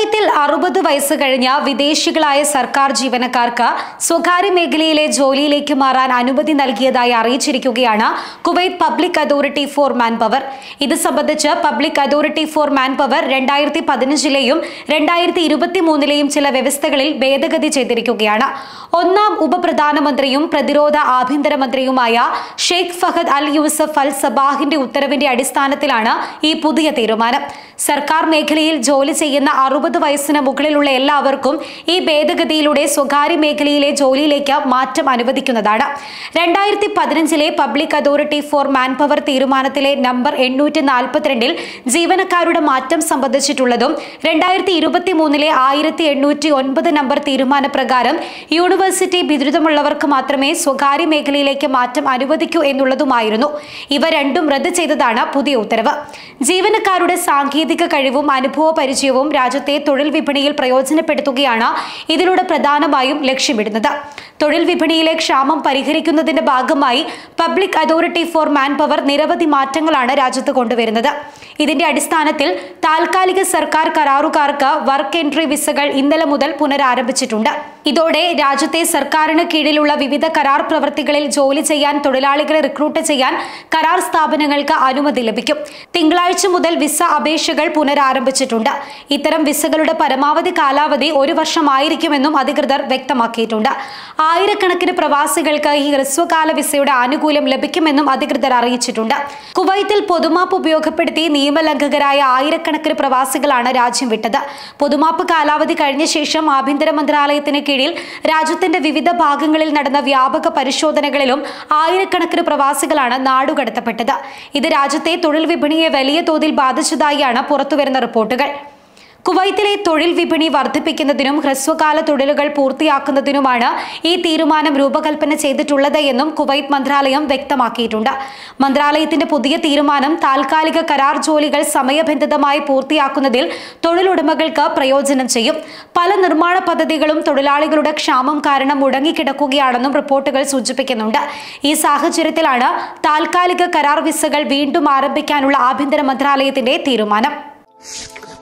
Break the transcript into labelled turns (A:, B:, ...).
A: കുവൈത്തിൽ അറുപത് വയസ്സ് കഴിഞ്ഞ വിദേശികളായ സർക്കാർ ജീവനക്കാർക്ക് സ്വകാര്യ മേഖലയിലെ ജോലിയിലേക്ക് മാറാൻ അനുമതി നൽകിയതായി അറിയിച്ചിരിക്കുകയാണ് Kuwait public authority for manpower ഇത് സംബന്ധിച്ച് public authority for manpower രണ്ടായിരത്തി പതിനഞ്ചിലെയും രണ്ടായിരത്തി ഇരുപത്തി മൂന്നിലെയും ചില വ്യവസ്ഥകളിൽ ഭേദഗതി ചെയ്തിരിക്കുകയാണ് ഒന്നാം ഉപപ്രധാനമന്ത്രിയും പ്രതിരോധ ആഭ്യന്തരമന്ത്രിയുമായ ഷെയ്ഖ് ഫഹദ് അൽ യൂസഫ് അൽ സബാഹിന്റെ ഉത്തരവിന്റെ അടിസ്ഥാനത്തിലാണ് ഈ പുതിയ തീരുമാനം സർക്കാർ മേഖലയിൽ ജോലി ചെയ്യുന്ന അറുപത് വയസ്സിന് മുകളിലുള്ള എല്ലാവർക്കും ഈ ഭേദഗതിയിലൂടെ സ്വകാര്യ മേഖലയിലെ ജോലിയിലേക്ക് മാറ്റം അനുവദിക്കുന്നതാണ് രണ്ടായിരത്തി പതിനഞ്ചിലെ public authority for manpower തീരുമാനത്തിലെ നമ്പർ എണ്ണൂറ്റി നാൽപ്പത്തിരണ്ടിൽ ജീവനക്കാരുടെ മാറ്റം സംബന്ധിച്ചിട്ടുള്ളതും രണ്ടായിരത്തി ഇരുപത്തി മൂന്നിലെ ആയിരത്തി എണ്ണൂറ്റി ഒൻപത് നമ്പർ തീരുമാനപ്രകാരം യൂണിവേഴ്സിറ്റി ബിരുദമുള്ളവർക്ക് മാത്രമേ സ്വകാര്യ മേഖലയിലേക്ക് മാറ്റം അനുവദിക്കൂ എന്നുള്ളതുമായിരുന്നു ഇവ രണ്ടും റദ്ദ് ചെയ്തതാണ് പുതിയ ഉത്തരവ് ജീവനക്കാരുടെ സാങ്കേതിക കഴിവും അനുഭവ പരിചയവും രാജ്യത്തെ തൊഴിൽ വിപണിയിൽ പ്രയോജനപ്പെടുത്തുകയാണ് ഇതിലൂടെ പ്രധാനമായും ലക്ഷ്യമിടുന്നത് തൊഴിൽ വിപണിയിലെ ക്ഷാമം പരിഹരിക്കുന്നതിന്റെ ഭാഗമായി public authority for manpower നിരവധി മാറ്റങ്ങളാണ് രാജ്യത്ത് കൊണ്ടുവരുന്നത് ഇതിന്റെ അടിസ്ഥാനത്തിൽ താൽക്കാലിക സർക്കാർ കരാറുകാർക്ക് വർക്ക് എൻട്രി വിസകൾ ഇന്നലെ മുതൽ പുനരാരംഭിച്ചിട്ടുണ്ട് ഇതോടെ രാജ്യത്തെ സർക്കാരിന് കീഴിലുള്ള വിവിധ കരാർ പ്രവൃത്തികളിൽ ജോലി ചെയ്യാൻ തൊഴിലാളികളെ റിക്രൂട്ട് ചെയ്യാൻ കരാർ സ്ഥാപനങ്ങൾക്ക് അനുമതി ലഭിക്കും തിങ്കളാഴ്ച മുതൽ വിസ അപേക്ഷകൾ പുനരാരംഭിച്ചിട്ടുണ്ട് ഇത്തരം വിസകളുടെ പരമാവധി കാലാവധി ഒരു വർഷമായിരിക്കുമെന്നും അധികൃതർ വ്യക്തമാക്കിയിട്ടുണ്ട് ആയിരക്കണക്കിന് പ്രവാസികൾക്ക് ഈ ഹ്രസ്വകാല വിസയുടെ ആനുകൂല്യം ലഭിക്കുമെന്നും അധികൃതർ അറിയിച്ചിട്ടുണ്ട് കുവൈത്തിൽ പൊതുമാപ്പ് ഉപയോഗപ്പെടുത്തി നിയമലംഘകരായ ആയിരക്കണക്കിന് പ്രവാസികളാണ് രാജ്യം വിട്ടത് പൊതുമാപ്പ് കാലാവധി കഴിഞ്ഞ ശേഷം ആഭ്യന്തര മന്ത്രാലയത്തിന് കീഴിൽ രാജ്യത്തിന്റെ വിവിധ ഭാഗങ്ങളിൽ നടന്ന വ്യാപക പരിശോധനകളിലും ആയിരക്കണക്കിന് പ്രവാസികളാണ് നാടുകടത്തപ്പെട്ടത് ഇത് രാജ്യത്തെ തൊഴിൽ വിപണിയെ വലിയ തോതിൽ ബാധിച്ചതായാണ് പുറത്തുവരുന്ന റിപ്പോർട്ടുകൾ കുവൈത്തിലെ തൊഴിൽ വിപണി വർദ്ധിപ്പിക്കുന്നതിനും ഹ്രസ്വകാല തൊഴിലുകൾ പൂർത്തിയാക്കുന്നതിനുമാണ് ഈ തീരുമാനം രൂപകൽപ്പന ചെയ്തിട്ടുള്ളത് എന്നും കുവൈത്ത് മന്ത്രാലയം വ്യക്തമാക്കിയിട്ടുണ്ട് മന്ത്രാലയത്തിന്റെ പുതിയ തീരുമാനം താൽക്കാലിക കരാർ ജോലികൾ സമയബന്ധിതമായി പൂർത്തിയാക്കുന്നതിൽ തൊഴിലുടമകൾക്ക് പ്രയോജനം ചെയ്യും പല നിർമ്മാണ പദ്ധതികളും തൊഴിലാളികളുടെ ക്ഷാമം കാരണം മുടങ്ങിക്കിടക്കുകയാണെന്നും റിപ്പോർട്ടുകൾ സൂചിപ്പിക്കുന്നുണ്ട് ഈ സാഹചര്യത്തിലാണ് താൽക്കാലിക കരാർ വിസകൾ വീണ്ടും ആരംഭിക്കാനുള്ള ആഭ്യന്തര മന്ത്രാലയത്തിന്റെ തീരുമാനം